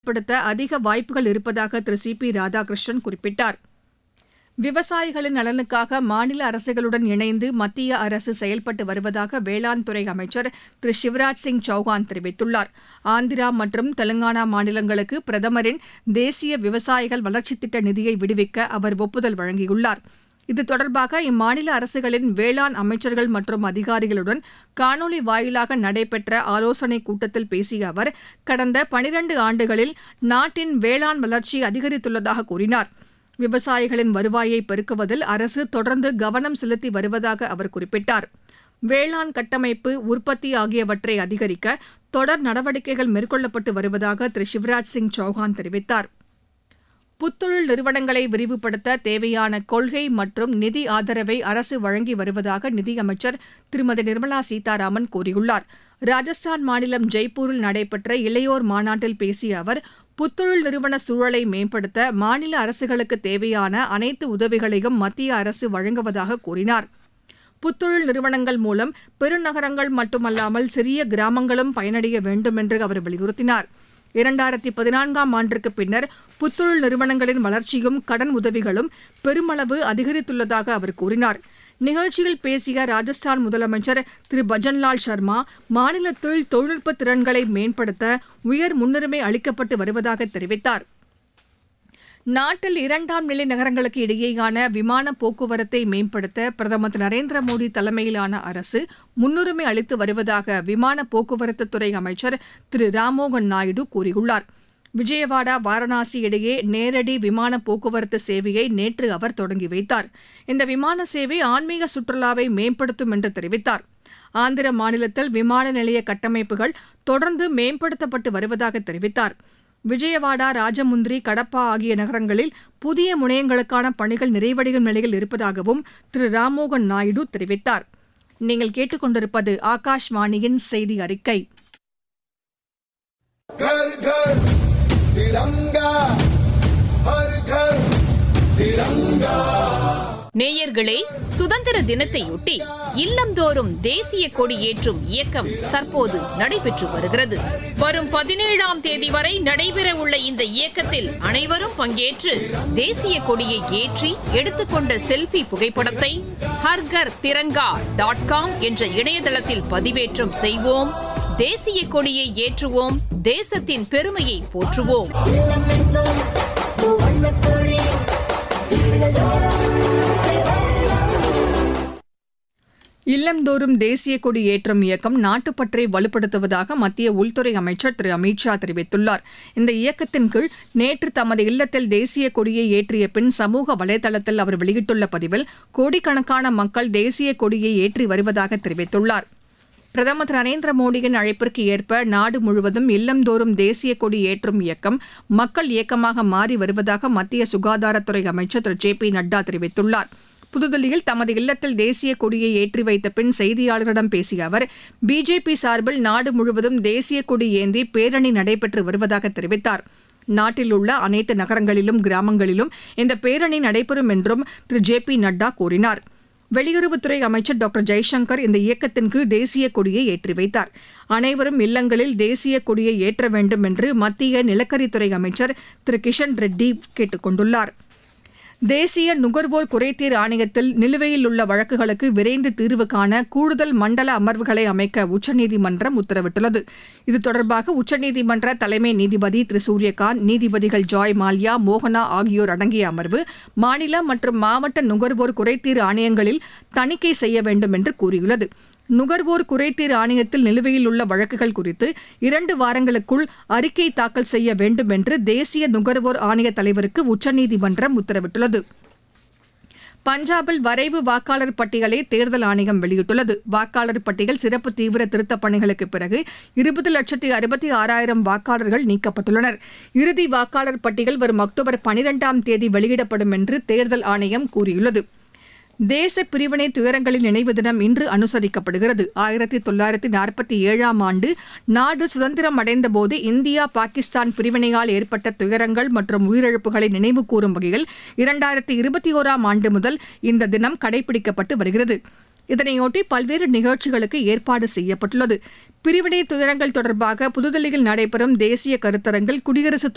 ஏற்படுத்த அதிக வாய்ப்புகள் இருப்பதாக திரு சி பி ராதாகிருஷ்ணன் குறிப்பிட்டார் விவசாயிகளின் நலனுக்காக மாநில அரசுகளுடன் இணைந்து மத்திய அரசு செயல்பட்டு வருவதாக வேளாண் துறை அமைச்சர் திரு சிவராஜ் சிங் சௌகான் தெரிவித்துள்ளார் ஆந்திரா மற்றும் தெலங்கானா மாநிலங்களுக்கு பிரதமரின் தேசிய விவசாயிகள் வளர்ச்சித் திட்ட நிதியை விடுவிக்க அவர் ஒப்புதல் வழங்கியுள்ளார் இது தொடர்பாக இம்மாநில அரசுகளின் வேளாண் அமைச்சர்கள் மற்றும் அதிகாரிகளுடன் காணொலி வாயிலாக நடைபெற்ற ஆலோசனைக் கூட்டத்தில் பேசிய அவர் கடந்த பனிரண்டு ஆண்டுகளில் நாட்டின் வேளாண் வளர்ச்சி அதிகரித்துள்ளதாக கூறினார் விவசாயிகளின் வருவாயை பெருக்குவதில் அரசு தொடர்ந்து கவனம் செலுத்தி வருவதாக அவர் குறிப்பிட்டார் வேளாண் கட்டமைப்பு உற்பத்தி ஆகியவற்றை அதிகரிக்க தொடர் நடவடிக்கைகள் மேற்கொள்ளப்பட்டு வருவதாக திரு சிவராஜ் சிங் சௌகான் தெரிவித்தார் புத்தொழில் நிறுவனங்களை விரிவுபடுத்த தேவையான கொள்கை மற்றும் நிதி ஆதரவை அரசு வழங்கி வருவதாக நிதியமைச்சர் திருமதி நிர்மலா சீதாராமன் கூறியுள்ளார் ராஜஸ்தான் மாநிலம் ஜெய்ப்பூரில் நடைபெற்ற இளையோர் மாநாட்டில் பேசிய அவர் புத்தொழில் நிறுவன சூழலை மேம்படுத்த மாநில அரசுகளுக்கு தேவையான அனைத்து உதவிகளையும் மத்திய அரசு வழங்குவதாக கூறினார் புத்தொழில் நிறுவனங்கள் மூலம் பெருநகரங்கள் மட்டுமல்லாமல் சிறிய கிராமங்களும் பயனடைய வேண்டும் என்று அவர் வலியுறுத்தினார் இரண்டாயிரத்தி பதினான்காம் ஆண்டிற்கு பின்னர் புத்தொழில் நிறுவனங்களின் வளர்ச்சியும் கடன் உதவிகளும் பெருமளவு அதிகரித்துள்ளதாக அவர் கூறினார் நிகழ்ச்சியில் பேசிய ராஜஸ்தான் முதலமைச்சர் திரு பஜன்லால் சர்மா மாநிலத்தில் தொழில்நுட்ப திறன்களை மேம்படுத்த உயர் முன்னுரிமை அளிக்கப்பட்டு வருவதாக தெரிவித்தார் நாட்டில் இரண்டாம் நிலை நகரங்களுக்கு இடையேயான விமான போக்குவரத்தை மேம்படுத்த பிரதமர் திரு நரேந்திர மோடி தலைமையிலான அரசு முன்னுரிமை அளித்து வருவதாக விமான போக்குவரத்துத்துறை அமைச்சர் திரு ராம்மோகன் நாயுடு கூறியுள்ளார் விஜயவாடா வாரணாசி இடையே நேரடி விமான போக்குவரத்து சேவையை நேற்று அவர் தொடங்கி வைத்தார் இந்த விமான சேவை ஆன்மீக சுற்றுலாவை மேம்படுத்தும் என்று தெரிவித்தார் ஆந்திர மாநிலத்தில் விமான நிலைய கட்டமைப்புகள் தொடர்ந்து மேம்படுத்தப்பட்டு வருவதாக தெரிவித்தார் விஜயவாடா ராஜமுந்திரி கடப்பா ஆகிய நகரங்களில் புதிய முனையங்களுக்கான பணிகள் நிறைவடையும் நிலையில் இருப்பதாகவும் திரு ராம்மோகன் நாயுடு தெரிவித்தார் நீங்கள் கேட்டுக்கொண்டிருப்பது ஆகாஷ்வாணியின் செய்தி அறிக்கை घर घर तिरंगा हर घर तिरंगा நேயர்களே சுதந்திர தினத்தையொட்டி இல்லந்தோறும் தேசிய கொடி ஏற்றும் இயக்கம் தற்போது நடைபெற்று வருகிறது வரும் பதினேழாம் தேதி வரை நடைபெற உள்ள இந்த இயக்கத்தில் அனைவரும் பங்கேற்று தேசிய கொடியை ஏற்றி எடுத்துக்கொண்ட செல்ஃபி புகைப்படத்தை ஹர்கர் திரங்கா டாட் காம் என்ற இணையதளத்தில் பதிவேற்றம் செய்வோம் தேசிய கொடியை ஏற்றுவோம் தேசத்தின் பெருமையை போற்றுவோம் இல்லந்தோறும் தேசிய கொடி ஏற்றும் இயக்கம் நாட்டுப்பற்றை வலுப்படுத்துவதாக மத்திய உள்துறை அமைச்சர் திரு அமித் ஷா தெரிவித்துள்ளார் இந்த இயக்கத்தின் கீழ் நேற்று தமது இல்லத்தில் தேசிய கொடியை ஏற்றிய பின் சமூக வலைதளத்தில் அவர் வெளியிட்டுள்ள பதிவில் கோடிக்கணக்கான மக்கள் தேசிய கொடியை ஏற்றி வருவதாக தெரிவித்துள்ளார் பிரதமர் திரு நரேந்திர மோடியின் அழைப்பிற்கு ஏற்ப நாடு முழுவதும் இல்லந்தோறும் தேசிய கொடி ஏற்றும் இயக்கம் மக்கள் இயக்கமாக மாறி வருவதாக மத்திய சுகாதாரத்துறை அமைச்சர் திரு ஜே பி நட்டா தெரிவித்துள்ளார் புதுதில்லியில் தமது இல்லத்தில் தேசிய கொடியை ஏற்றி வைத்த பின் செய்தியாளர்களிடம் பேசிய அவர் பிஜேபி சார்பில் நாடு முழுவதும் தேசிய கொடி ஏந்தி பேரணி நடைபெற்று வருவதாக தெரிவித்தார் நாட்டில் உள்ள அனைத்து நகரங்களிலும் கிராமங்களிலும் இந்த பேரணி நடைபெறும் என்றும் திரு ஜே பி நட்டா கூறினார் வெளியுறவுத்துறை அமைச்சர் டாக்டர் ஜெய்சங்கர் இந்த இயக்கத்தின் கீழ் தேசிய கொடியை ஏற்றி வைத்தார் அனைவரும் இல்லங்களில் தேசிய கொடியை ஏற்ற வேண்டும் என்று மத்திய நிலக்கரித்துறை அமைச்சர் திரு கிஷன் ரெட்டி கேட்டுக் கொண்டுள்ளார் தேசிய நுகர்வோர் குறைதீர் ஆணையத்தில் நிலுவையில் உள்ள வழக்குகளுக்கு விரைந்து தீர்வு காண கூடுதல் மண்டல அமர்வுகளை அமைக்க உச்சநீதிமன்றம் உத்தரவிட்டுள்ளது இது தொடர்பாக உச்சநீதிமன்ற தலைமை நீதிபதி திரு சூரியகாந்த் நீதிபதிகள் ஜாய் மால்யா மோகனா ஆகியோர் அடங்கிய அமர்வு மாநில மற்றும் மாவட்ட நுகர்வோர் குறைதீர் ஆணையங்களில் தணிக்கை செய்ய வேண்டும் என்று கூறியுள்ளது நுகர்வோர் குறைதீர் ஆணையத்தில் நிலுவையில் உள்ள வழக்குகள் குறித்து இரண்டு வாரங்களுக்குள் அறிக்கை தாக்கல் செய்ய வேண்டும் என்று தேசிய நுகர்வோர் ஆணைய தலைவருக்கு உச்சநீதிமன்றம் உத்தரவிட்டுள்ளது பஞ்சாபில் வரைவு வாக்காளர் பட்டியலை தேர்தல் ஆணையம் வெளியிட்டுள்ளது வாக்காளர் பட்டியல் சிறப்பு தீவிர திருத்தப் பணிகளுக்கு பிறகு இருபது லட்சத்தி அறுபத்தி ஆறாயிரம் வாக்காளர்கள் நீக்கப்பட்டுள்ளனர் இறுதி வாக்காளர் பட்டியல் வரும் அக்டோபர் பனிரெண்டாம் தேதி வெளியிடப்படும் என்று தேர்தல் ஆணையம் கூறியுள்ளது தேச பிரிவினை துயரங்களின் நினைவு தினம் இன்று அனுசரிக்கப்படுகிறது ஆயிரத்தி தொள்ளாயிரத்தி நாற்பத்தி ஏழாம் ஆண்டு நாடு சுதந்திரம் அடைந்தபோது இந்தியா பாகிஸ்தான் பிரிவினையால் ஏற்பட்ட துயரங்கள் மற்றும் உயிரிழப்புகளை நினைவு கூறும் வகையில் இரண்டாயிரத்தி இருபத்தி ஓராம் ஆண்டு முதல் இந்த தினம் கடைபிடிக்கப்பட்டு வருகிறது இதனையொட்டி பல்வேறு நிகழ்ச்சிகளுக்கு ஏற்பாடு செய்யப்பட்டுள்ளது பிரிவினை துயரங்கள் தொடர்பாக புதுதில்லியில் நடைபெறும் தேசிய கருத்தரங்கில் குடியரசு